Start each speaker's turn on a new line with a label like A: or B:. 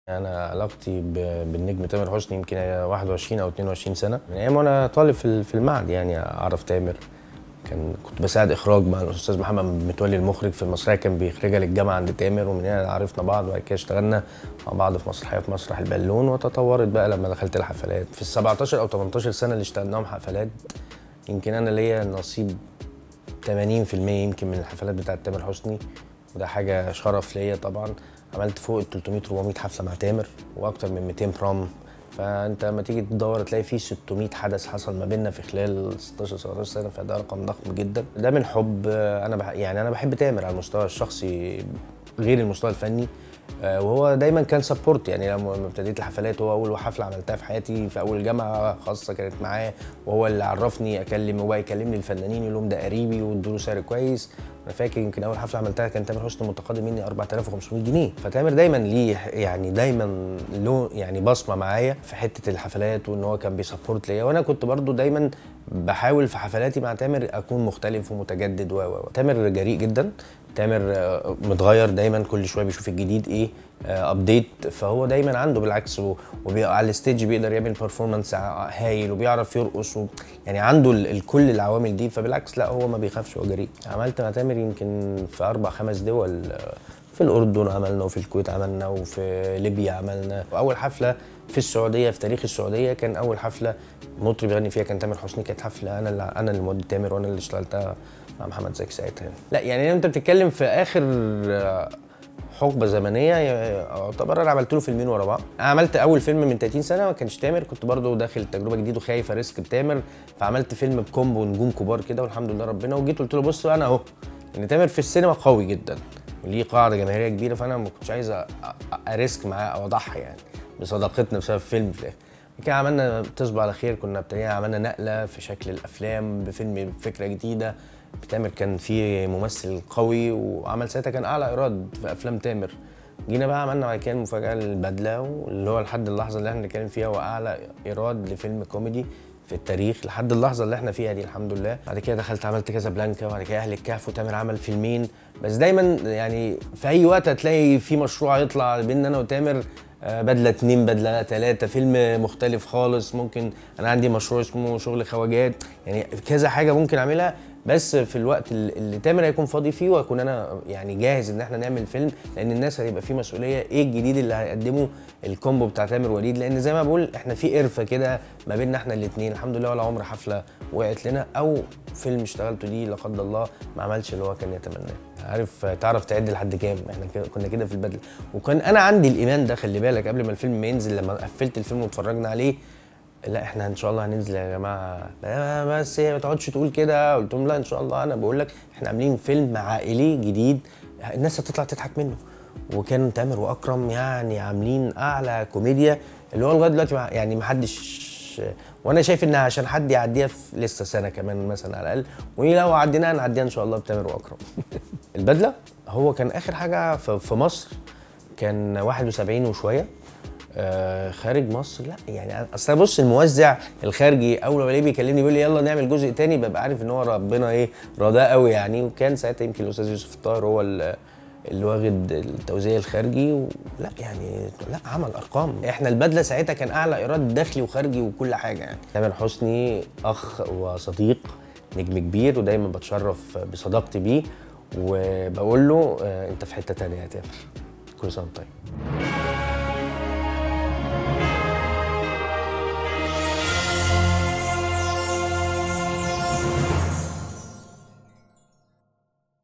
A: انا علاقتي ب- بالنجم تامر حسني يمكن هي 21 او 22 سنه من ايام وانا طالب في ال- في المعهد يعني اعرف تامر كان كنت بساعد اخراج مع الاستاذ محمد متولي المخرج في المسرحيه كان بيخرجها للجامعه عند تامر ومن هنا عرفنا بعض وبعد كده اشتغلنا مع بعض في مسرحيه في مسرح البالون وتطورت بقى لما دخلت الحفلات في ال 17 او 18 سنه اللي اشتغلناهم حفلات يمكن انا ليا نصيب 80% يمكن من الحفلات بتاعت تامر حسني وده حاجه شرف ليا طبعا عملت فوق ال 300 400 حفله مع تامر واكتر من 200 برام فانت لما تيجي تدور تلاقي فيه 600 حدث حصل ما بيننا في خلال 16 17 سنه فده رقم ضخم جدا ده من حب آه، انا بح يعني انا بحب تامر على المستوى الشخصي غير المستوى الفني آه، وهو دايما كان سبورت يعني لما لما ابتديت الحفلات هو اول حفله عملتها في حياتي في اول جامعه خاصه كانت معاه وهو اللي عرفني اكلم وبقى يكلمني الفنانين يقول لهم ده قريبي وادوا له سعر كويس انا فاكر يمكن اول حفله عملتها كان تامر حسني متقاضي مني 4500 جنيه فتامر دايما ليه يعني دايما له يعني بصمه معايا في حته الحفلات وان هو كان بيسبورت ليا وانا كنت برضو دايما بحاول في حفلاتي مع تامر اكون مختلف ومتجدد و و و. تامر جريء جدا تامر آه، متغير دايما كل شويه بيشوف الجديد ايه ابديت فهو دايما عنده بالعكس و- وبي- على الستيج بيقدر يعمل performance ع- هايل وبيعرف يرقص و يعني عنده ال- ال- كل العوامل دي فبالعكس لا هو ما بيخافش هو جريء عملت مع تامر يمكن في اربع خمس دول آه، في الاردن عملنا وفي الكويت عملنا وفي ليبيا عملنا واول حفله في السعوديه في تاريخ السعوديه كان اول حفله مطرب يغني فيها كان تامر حسني كانت حفله انا اللي انا اللي مودي تامر وانا اللي اشتغلتها مع محمد زكي ساعتها يعني. لا يعني انت بتتكلم في اخر آه، حقبه زمنيه يعتبر انا عملت له فيلمين ورا بعض أنا عملت اول فيلم من 30 سنه ما كانش تامر كنت برضه داخل تجربه جديده وخايف اريسك بتامر فعملت فيلم بكومبو نجوم كبار كده والحمد لله ربنا وجيت قلت له بص انا اهو ان تامر في السينما قوي جدا وليه قاعده جماهيريه كبيره فانا ما كنتش عايز أ- أ- اريسك معاه او اضحي يعني بصداقتنا بسبب فيلم في الاخر كده عملنا تصبح على خير كنا ابتدينا عملنا نقله في شكل الافلام بفيلم بفكره جديده تامر كان فيه ممثل قوي وعمل ساعتها كان اعلى ايراد في افلام تامر جينا بقى عملنا بعد كده المفاجاه البدله واللي هو لحد اللحظه اللي احنا بنتكلم فيها هو اعلى ايراد لفيلم كوميدي في التاريخ لحد اللحظه اللي احنا فيها دي الحمد لله بعد كده دخلت عملت كذا بلانكا وبعد كده اهل الكهف وتامر عمل فيلمين بس دايما يعني في اي وقت هتلاقي في مشروع يطلع بيننا انا وتامر آه، بدله اتنين بدله تلاته فيلم مختلف خالص ممكن انا عندي مشروع اسمه شغل خواجات يعني كذا حاجه ممكن اعملها بس في الوقت اللي اللي تامر هيكون فاضي فيه وهكون انا يعني جاهز ان احنا نعمل فيلم لان الناس هيبقى فيه مسؤوليه ايه الجديد اللي هيقدمه الكومبو بتاع تامر وليد لان زي ما بقول احنا في قرفه كده ما بيننا احنا الاثنين الحمد لله ولا عمر حفله وقعت لنا او فيلم اشتغلته دي لا قدر الله ما عملش اللي هو كان يتمناه عارف تعرف تعد لحد كام احنا كده- كنا كده في البدله وكان انا عندي الايمان ده خلي بالك قبل ما الفيلم ما ينزل لما قفلت الفيلم واتفرجنا عليه لا احنا ان شاء الله هننزل يا جماعه لا بس ما تقعدش تقول كده قلت لهم لا ان شاء الله انا بقول لك احنا عاملين فيلم عائلي جديد الناس هتطلع تضحك منه وكان تامر واكرم يعني عاملين اعلى كوميديا اللي هو لغايه دلوقتي ما- يعني ما حدش وانا شايف انها عشان حد يعديها في لسه سنه كمان مثلا على الاقل ولو عديناها نعديها ان شاء الله بتامر واكرم البدله هو كان اخر حاجه في في مصر كان 71 وشويه آه خارج مصر لا يعني اصل أنا بص الموزع الخارجي اول ما بلاقيه بيكلمني بيقول لي يلا نعمل جزء تاني ببقى عارف ان هو ربنا ايه رضاه قوي يعني وكان ساعتها يمكن الاستاذ يوسف الطاهر هو ال- اللي واخد التوزيع الخارجي ولا يعني لا عمل ارقام احنا البدله ساعتها كان اعلى ايراد داخلي وخارجي وكل حاجه يعني تامر حسني اخ وصديق نجم كبير ودايما بتشرف بصداقتي بيه وبقول له آه، انت في حته تانيه يا تامر كل سنه وأنت طيب